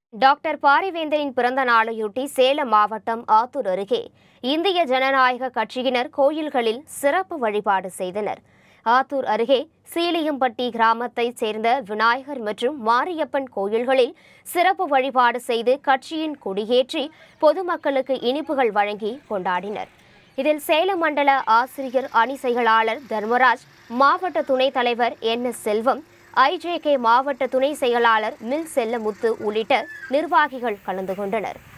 doctor பாரிவேந்தரின் பிறந்த நாளையொட்டி சேலம் மாவட்டம் ஆத்தூர் அருகே இந்திய ஜனநாயக கட்சியினர் கோயில்களில் சிறப்பு வழிபாடு செய்தனர் ஆத்தூர் அருகே சீலியம்பட்டி கிராமத்தைச் சேர்ந்த விநாயகர் மற்றும் மாரியப்பன் கோயில்களில் சிறப்பு வழிபாடு செய்து கட்சியின் கொடியேற்றி பொதுமக்களுக்கு இனிப்புகள் வழங்கி கொண்டாடினர் இதில் சேலம் மண்டல ஆசிரியர் அணி செயலாளர் தர்மராஜ் மாவட்ட துணைத் தலைவர் என் எஸ் செல்வம் ஐஜேகே மாவட்ட துணை செயலாளர் மில் செல்லமுத்து உள்ளிட்ட நிர்வாகிகள் கலந்து கொண்டனர்